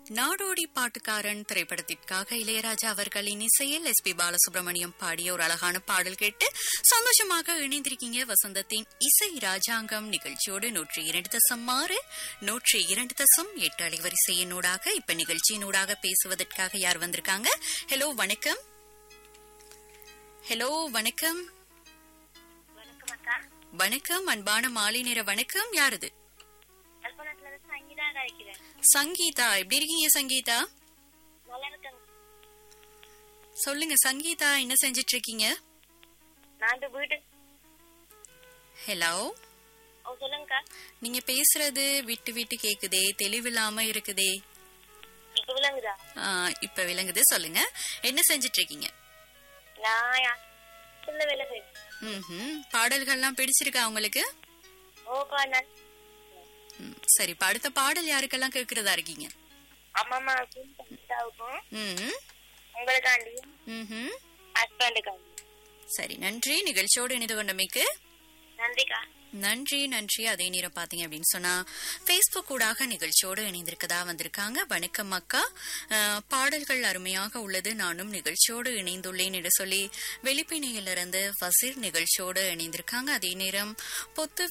நாடோடி பாட்டுக்காரன் திரைப்படத்திற்காக இளையராஜா அவர்களின் இசையில் எஸ் பி பாலசுப்ரமணியம் பாடிய ஒரு அழகான பாடல் கேட்டு சந்தோஷமாக இணைந்திருக்கீங்க வசந்தத்தின் இசை ராஜாங்கம் நிகழ்ச்சியோடு நூற்றி இரண்டு தசம் ஆறு நூற்றி இரண்டு தசம் எட்டு அலைவரிசையினூடாக இப்ப நிகழ்ச்சியினூடாக பேசுவதற்காக யார் வந்திருக்காங்க ஹலோ வணக்கம் ஹலோ வணக்கம் வணக்கம் அக்கா வணக்கம் அன்பான மாலை நேர வணக்கம் யாருது கல்பனத்துல இருந்து சங்கீதா காய்க்கிறேன் சங்கீதா எப்படி இருக்கீங்க சங்கீதா நல்லா இருக்கேன் சொல்லுங்க சங்கீதா என்ன செஞ்சிட்டு இருக்கீங்க நான் இந்த வீட்டு ஹலோ ஓ சொல்லுங்கக்கா நீங்க பேசுறது விட்டு விட்டு கேக்குதே தெளிவில்லாம இருக்குதே இப்ப விளங்குதா ஆ, இப்ப விளங்குது சொல்லுங்க என்ன செஞ்சிட்டு இருக்கீங்க நான் யா- சொல்ல வேலை செய்யும் ம்ஹும். பாடல்கள்லாம் பிடிச்சிருக்கா உங்களுக்கு ஓப்பா நான் ம், சரி இப்ப அடுத்த பாடல் யாருக்கெல்லாம் கேக்குறதா இருக்கீங்க அம்மா சங்கீதாவுக்கும் ம்ஹும். உங்களுக்காண்டியும் ம்ஹும். ஹஸ்பண்டுக்காண்டி சரி நன்றி நிகழ்ச்சியோடு இணைந்து கொண்டமைக்கு நன்றிக்கா நன்றி நன்றி அதே நேரம் பாத்தீங்க அப்படின்னு சொன்னா பேஸ்புக் ஊடாக நிகழ்ச்சியோடு இணைந்திருக்கதா வந்திருக்காங்க வணக்கம் அக்கா அஹ், பாடல்கள் அருமையாக உள்ளது நானும் நிகழ்ச்சியோடு இணைந்துள்ளேன் என்று சொல்லி வெளிப்பிணையிலிருந்து வசீர் நிகழ்ச்சியோடு இணைந்திருக்காங்க அதே நேரம் பொத்து